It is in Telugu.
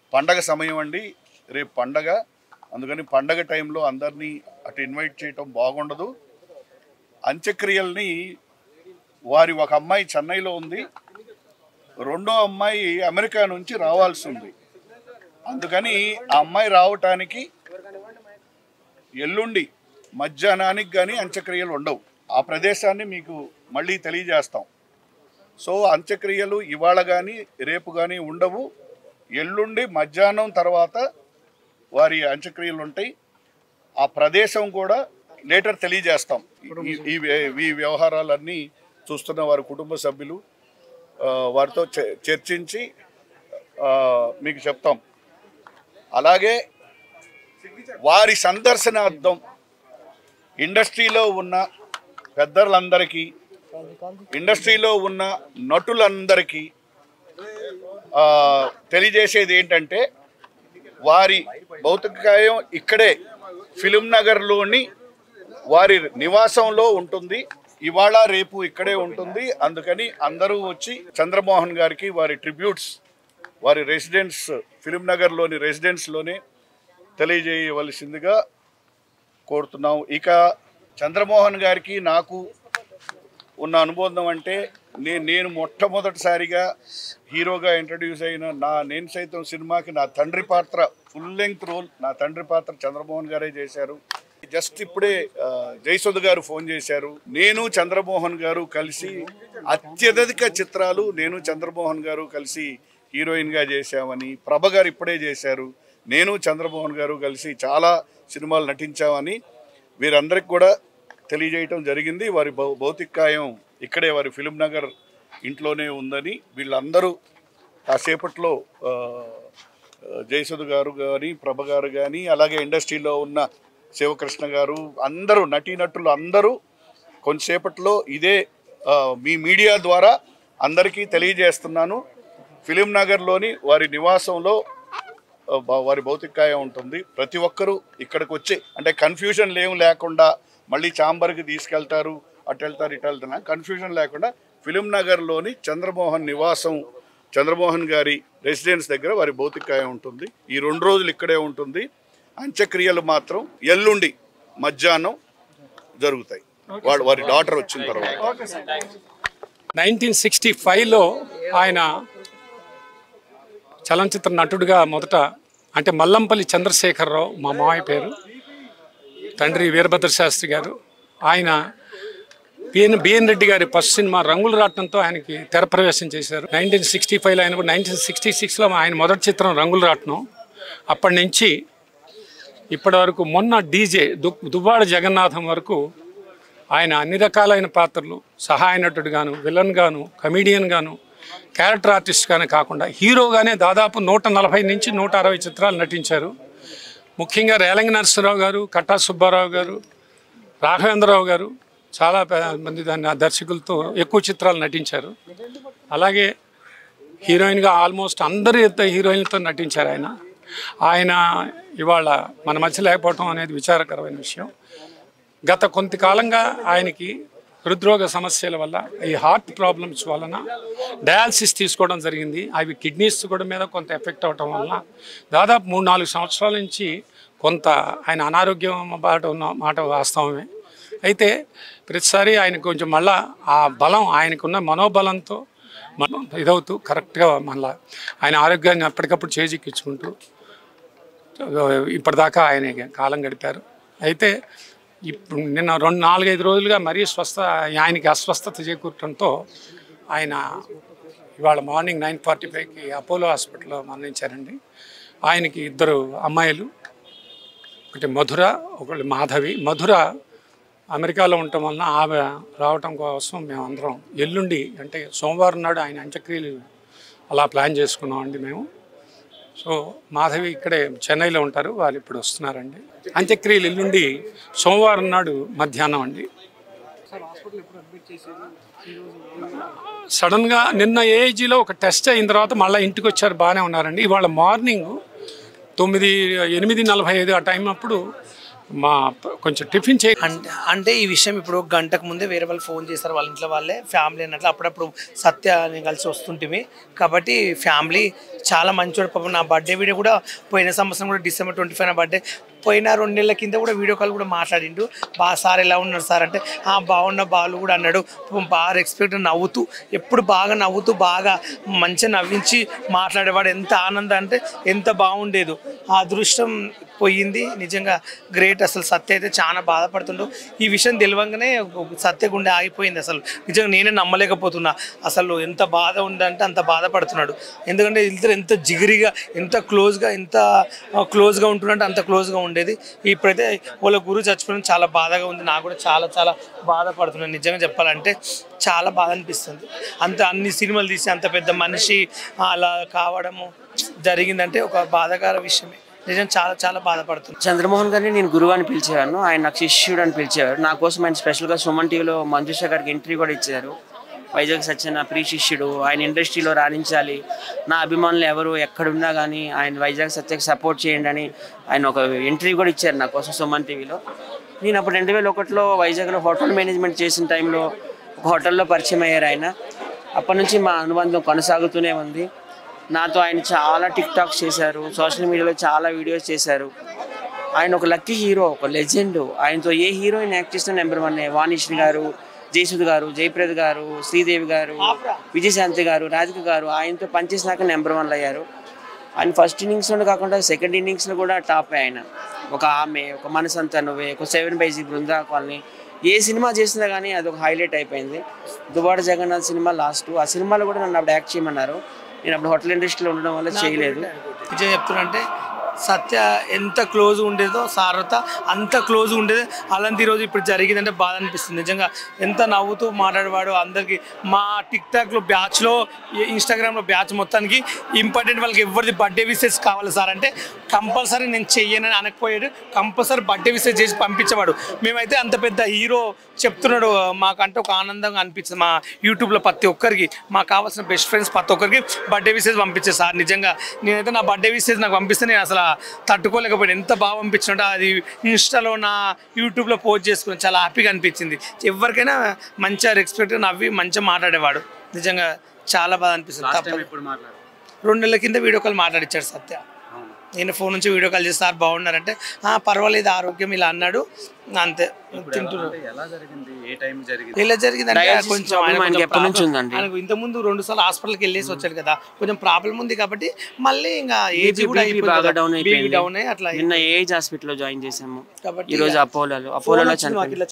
పండగ సమయం అండి రేపు పండగ అందుకని పండగ టైంలో అందరినీ అటు ఇన్వైట్ చేయటం బాగుండదు అంత్యక్రియల్ని వారి ఒక అమ్మాయి చెన్నైలో ఉంది రెండో అమ్మాయి అమెరికా నుంచి రావాల్సి ఉంది అందుకని ఆ అమ్మాయి రావటానికి ఎల్లుండి మధ్యాహ్నానికి కానీ అంత్యక్రియలు ఉండవు ఆ ప్రదేశాన్ని మీకు మళ్ళీ తెలియజేస్తాం సో అంత్యక్రియలు ఇవాళ కానీ రేపు కానీ ఉండవు ఎల్లుండి మధ్యాహ్నం తర్వాత వారి అంత్యక్రియలు ఉంటాయి ఆ ప్రదేశం కూడా లేటర్ తెలియజేస్తాం ఈ- ఈ ఈ వ్యవహారాలన్నీ చూస్తున్న వారి కుటుంబ సభ్యులు ఆ, వారితో చ- చర్చించి ఆ, మీకు చెప్తాం అలాగే వారి సందర్శనార్థం ఇండస్ట్రీలో ఉన్న పెద్దలందరికీ ఇండస్ట్రీలో ఉన్న నటులందరికీ ఆ, తెలియజేసేది ఏంటంటే వారి భౌతికాయం ఇక్కడే ఫిలిం నగర్లోని వారి నివాసంలో ఉంటుంది ఇవాళ రేపు ఇక్కడే ఉంటుంది అందుకని అందరూ వచ్చి చంద్రమోహన్ గారికి వారి ట్రిబ్యూట్స్ వారి రెసిడెన్స్ ఫిలిం నగర్లోని రెసిడెన్స్లోనే తెలియజేయవలసిందిగా కోరుతున్నాం ఇక చంద్రమోహన్ గారికి నాకు ఉన్న అనుబంధం అంటే నేను నేను మొట్టమొదటిసారిగా హీరోగా ఇంట్రడ్యూస్ అయిన నా నేను సైతం సినిమాకి నా తండ్రి పాత్ర ఫుల్ లెంగ్త్ రోల్ నా తండ్రి పాత్ర చంద్రమోహన్ గారే చేశారు జస్ట్ ఇప్పుడే ఆ, జయసుధ గారు ఫోన్ చేశారు నేను చంద్రమోహన్ గారు కలిసి అత్యధిక చిత్రాలు నేను చంద్రమోహన్ గారు కలిసి హీరోయిన్గా చేశామని ప్రభ గారు ఇప్పుడే చేశారు నేను చంద్రమోహన్ గారు కలిసి చాలా సినిమాలు నటించామని వీరందరికి కూడా తెలియజేయటం జరిగింది వారి భౌ భౌతికాయం ఇక్కడే వారి ఫిలిం నగర్ ఇంట్లోనే ఉందని వీళ్ళందరూ కాసేపట్లో ఆ, జయసుధ గారు కానీ ప్రభ గారు కానీ అలాగే ఇండస్ట్రీలో ఉన్న శివకృష్ణ గారు అందరూ నటీనటులు అందరూ కొంతసేపట్లో ఇదే ఆ, మీ మీడియా ద్వారా అందరికీ తెలియజేస్తున్నాను ఫిలిం నగర్లోని వారి నివాసంలో ఆ, బా- వారి భౌతికాయం ఉంటుంది ప్రతి ఒక్కరూ ఇక్కడికి వచ్చి అంటే కన్ఫ్యూజన్ ఏం లేకుండా మళ్ళీ చాంబర్కి తీసుకెళ్తారు అటు వెళ్తారు ఇటు వెళ్తారు కన్ఫ్యూజన్ లేకుండా ఫిలిం నగర్లోని చంద్రమోహన్ నివాసం చంద్రమోహన్ గారి రెసిడెన్స్ దగ్గర వారి భౌతికాయం ఉంటుంది ఈ రెండు రోజులు ఇక్కడే ఉంటుంది అంత్యక్రియలు మాత్రం ఎల్లుండి మధ్యాహ్నం జరుగుతాయి వాడు వారి డాటర్ వచ్చిన తర్వాత నైన్టీన్ సిక్స్టీ ఫైవ్లో ఆయన చలనచిత్ర నటుడిగా మొదట అంటే మల్లంపల్లి చంద్రశేఖరరావు మా మామయ్య పేరు తండ్రి వీరభద్ర శాస్త్రి గారు ఆయన బిఎన్ బిఎన్ రెడ్డి గారి ఫస్ట్ సినిమా రంగుల రాట్నంతో ఆయనకి తెర ప్రవేశం చేశారు నైన్టీన్ సిక్స్టీ ఫైవ్లో ఆయన నైన్టీన్ సిక్స్టీ సిక్స్లో ఆయన మొదటి చిత్రం రంగుల రాట్నం అప్పటి నుంచి ఇప్పటి వరకు మొన్న డీజే దు దువ్వాడ జగన్నాథం వరకు ఆయన అన్ని రకాలైన పాత్రలు సహాయ నటుడు గాను విలన్ గాను కమీడియన్ గాను క్యారెక్టర్ ఆర్టిస్ట్ గానే కాకుండా హీరోగానే దాదాపు నూట నలభై నుంచి నూట అరవై చిత్రాలు నటించారు ముఖ్యంగా రేలంగి నరసింహరావు గారు కట్టా సుబ్బారావు గారు రాఘవేంద్రరావు గారు చాలా పే- మంది దాన్ని దర్శకులతో ఎక్కువ చిత్రాలు నటించారు అలాగే హీరోయిన్గా ఆల్మోస్ట్ అందరి హీరోయిన్లతో నటించారు ఆయన ఆయన ఇవాళ మన మధ్య లేకపోవటం అనేది విచారకరమైన విషయం గత కొంతకాలంగా ఆయనకి హృద్రోగ సమస్యల వల్ల ఈ హార్ట్ ప్రాబ్లమ్స్ వలన డయాలసిస్ తీసుకోవడం జరిగింది అవి కిడ్నీస్ కూడా మీద కొంత ఎఫెక్ట్ అవటం వలన దాదాపు మూడు నాలుగు సంవత్సరాల నుంచి కొంత ఆయన అనారోగ్యం బాట ఉన్న మాట వాస్తవమే అయితే ప్రతిసారి ఆయన కొంచెం మళ్ళా ఆ బలం ఆయనకున్న మనోబలంతో మ- ఇదవుతూ కరెక్ట్గా మళ్ళా ఆయన ఆరోగ్యాన్ని అప్పటికప్పుడు చేజిక్కించుకుంటూ ఇప్పటిదాకా ఆయన కాలం గడిపారు అయితే ఇప్పుడు నిన్న రెండు నాలుగైదు రోజులుగా మరీ స్వస్థ ఆయనకి అస్వస్థత చేకూరటంతో ఆయన ఇవాళ మార్నింగ్ నైన్ ఫార్టీ ఫైవ్కి అపోలో హాస్పిటల్లో మరణించారండి ఆయనకి ఇద్దరు అమ్మాయిలు ఒకటి మధుర ఒకటి మాధవి మధుర అమెరికాలో ఉండటం వలన ఆమె రావటం కోసం మేమందరం ఎల్లుండి అంటే సోమవారం నాడు ఆయన అంత్యక్రియలు అలా ప్లాన్ చేసుకున్నామండి మేము సో మాధవి ఇక్కడే చెన్నైలో ఉంటారు వాళ్ళు ఇప్పుడు వస్తున్నారండి అంత్యక్రియలు ఎల్లుండి సోమవారం నాడు మధ్యాహ్నం అండి సడన్గా నిన్న ఏజీలో ఒక టెస్ట్ అయిన తర్వాత మళ్ళీ ఇంటికి వచ్చారు బాగానే ఉన్నారండి ఇవాళ మార్నింగ్ తొమ్మిది ఎనిమిది నలభై ఐదు ఆ టైం అప్పుడు మా ప- కొంచెం టిఫిన్ చే అంటే అంటే ఈ విషయం ఇప్పుడు ఒక గంటకు ముందే వేరే వాళ్ళు ఫోన్ చేస్తారు వాళ్ళ ఇంట్లో వాళ్ళే ఫ్యామిలీ అన్నట్లు అప్పుడప్పుడు సత్యని కలిసి వస్తుంటిమి కాబట్టి ఫ్యామిలీ చాలా మంచోడు పాపం నా బర్త్డే వీడియో కూడా పోయిన సంవత్సరం కూడా డిసెంబర్ ట్వంటీ ఫైవ్ నా బర్త్డే పోయిన రెండు నెలల కింద కూడా వీడియో కాల్ కూడా మాట్లాడిండు బా సార్ ఎలా ఉన్నారు సార్ అంటే ఆ బాగున్న బాలు కూడా అన్నాడు పాపం బాగా రెస్పెక్ట్ నవ్వుతూ ఎప్పుడు బాగా నవ్వుతూ బాగా మంచిగా నవ్వించి మాట్లాడేవాడు ఎంత ఆనందం అంటే ఎంత బాగుండేదో ఆ అదృష్టం పోయింది నిజంగా గ్రేట్ అసలు సత్య అయితే చాలా బాధపడుతుండు ఈ విషయం తెలియంగానే సత్య గుండె ఆగిపోయింది అసలు నిజంగా నేనే నమ్మలేకపోతున్నా అసలు ఎంత బాధ ఉందంటే అంత బాధపడుతున్నాడు ఎందుకంటే ఇద్దరు ఎంత జిగిరిగా ఎంత క్లోజ్గా ఎంత క్లోజ్గా ఉంటున్నట్టు అంత క్లోజ్గా ఉండేది ఇప్పుడైతే వాళ్ళ గురువు చచ్చిపోవడం చాలా బాధగా ఉంది నాకు కూడా చాలా చాలా బాధపడుతున్నాను నిజంగా చెప్పాలంటే చాలా బాధ అనిపిస్తుంది అంత అన్ని సినిమాలు తీసి అంత పెద్ద మనిషి అలా కావడము జరిగిందంటే ఒక బాధాకర విషయమే నిజం చాలా చాలా బాధపడుతుంది చంద్రమోహన్ గారిని నేను గురువు అని పిలిచేవాను ఆయన నాకు శిష్యుడు అని పిలిచేవారు నా కోసం ఆయన స్పెషల్గా సుమన్ టీవీలో మంజుష గారికి ఎంట్రీ కూడా ఇచ్చారు వైజాగ్ సత్య నా ప్రియ శిష్యుడు ఆయన ఇండస్ట్రీలో రాణించాలి నా అభిమానులు ఎవరు ఎక్కడున్నా కానీ ఆయన వైజాగ్ సత్యకి సపోర్ట్ చేయండి అని ఆయన ఒక ఎంట్రీ కూడా ఇచ్చారు నా కోసం సుమన్ టీవీలో నేను అప్పుడు రెండు వేల ఒకటిలో వైజాగ్లో హోటల్ మేనేజ్మెంట్ చేసిన టైంలో ఒక హోటల్లో పరిచయం అయ్యారు ఆయన అప్పటి నుంచి మా అనుబంధం కొనసాగుతూనే ఉంది నాతో ఆయన చాలా టిక్ టాక్స్ చేశారు సోషల్ మీడియాలో చాలా వీడియోస్ చేశారు ఆయన ఒక లక్కీ హీరో ఒక లెజెండ్ ఆయనతో ఏ హీరోయిన్ యాక్ట్ చేసిన నెంబర్ వన్ వాణిశ్రీ గారు జయసుద్ గారు జయప్రద్ గారు శ్రీదేవి గారు విజయశాంతి గారు రాధిక గారు ఆయనతో పనిచేసినాక నెంబర్ వన్లు అయ్యారు ఆయన ఫస్ట్ ఇన్నింగ్స్లో కాకుండా సెకండ్ ఇన్నింగ్స్లో కూడా టాప్ ఆయన ఒక ఆమె ఒక మనసంతా నువ్వే ఒక సెవెన్ బైజీ బృందా కాలనీ ఏ సినిమా చేసినా కానీ అది ఒక హైలైట్ అయిపోయింది దుబాడ జగన్నాథ్ సినిమా లాస్ట్ ఆ సినిమాలో కూడా నన్ను అప్పుడు యాక్ట్ చేయమన్నారు నేను అప్పుడు హోటల్ ఇండస్ట్రీలో ఉండడం వల్ల చేయలేదు నిజం చెప్తున్నంటే సత్య ఎంత క్లోజ్ ఉండేదో సారత అంత క్లోజ్ ఉండేది అలాంటి ఈరోజు ఇప్పుడు జరిగిందంటే బాధ అనిపిస్తుంది నిజంగా ఎంత నవ్వుతూ మాట్లాడేవాడు అందరికి మా టిక్ టాక్లో బ్యాచ్లో ఇన్స్టాగ్రామ్లో బ్యాచ్ మొత్తానికి ఇంపార్టెంట్ వాళ్ళకి ఎవరిది బర్త్డే విషెస్ కావాలి సార్ అంటే కంపల్సరీ నేను చెయ్యనని అనకపోయాడు కంపల్సరీ బర్త్డే విషెస్ చేసి పంపించేవాడు మేమైతే అంత పెద్ద హీరో చెప్తున్నాడు మాకంటే ఒక ఆనందంగా అనిపించింది మా యూట్యూబ్లో ప్రతి ఒక్కరికి మాకు కావాల్సిన బెస్ట్ ఫ్రెండ్స్ ప్రతి ఒక్కరికి బర్త్డే విషెస్ పంపించే సార్ నిజంగా నేనైతే నా బర్త్డే విషెస్ నాకు పంపిస్తే నేను అసలు తట్టుకోలేకపోయాను ఎంత బాగా పంపించినట్టు అది ఇన్స్టాలో నా యూట్యూబ్లో పోస్ట్ చేసుకుని చాలా హ్యాపీగా అనిపించింది ఎవరికైనా మంచిగా రెస్పెక్ట్ నవ్వి మంచిగా మాట్లాడేవాడు నిజంగా చాలా బాగా అనిపిస్తుంది తప్పదు. రెండు నెలల కింద వీడియో కాల్ మాట్లాడిచ్చాడు సత్య నేను ఫోన్ నుంచి వీడియో కాల్ చేసి సార్ బాగున్నారంటే "ఆ, పర్వాలేదు ఆరోగ్యం ఇలా అన్నాడు అంతే తింటున్నాడు ఎలా జరిగింది ఏ టైం జరిగింది ఇలా జరిగిందంటే Dialysis కొంచెం problem ఆయన ఆయనకి కొంచెం ఎప్పటి నుంచి problem- ఉందండి? ఆయనకు ఇంతకుముందు రెండు సార్లు హాస్పిటల్కి వెళ్ళేసి వచ్చాడు కదా కొంచెం ప్రాబ్లం ఉంది కాబట్టి మళ్ళీ ఇంకా ఏజ్ కూడా BP బాగా డౌన్ అయిపోయింది అయిపోయింది డౌన్ అయ్యి అట్లా నిన్న ఏజ్ హాస్పిటల్లో జాయిన్ చేసాము కాబట్టి ఈ రోజు అపోలోలో అపోలోలో వచ్చింది మాకు చనిపోయింది ఇట్లా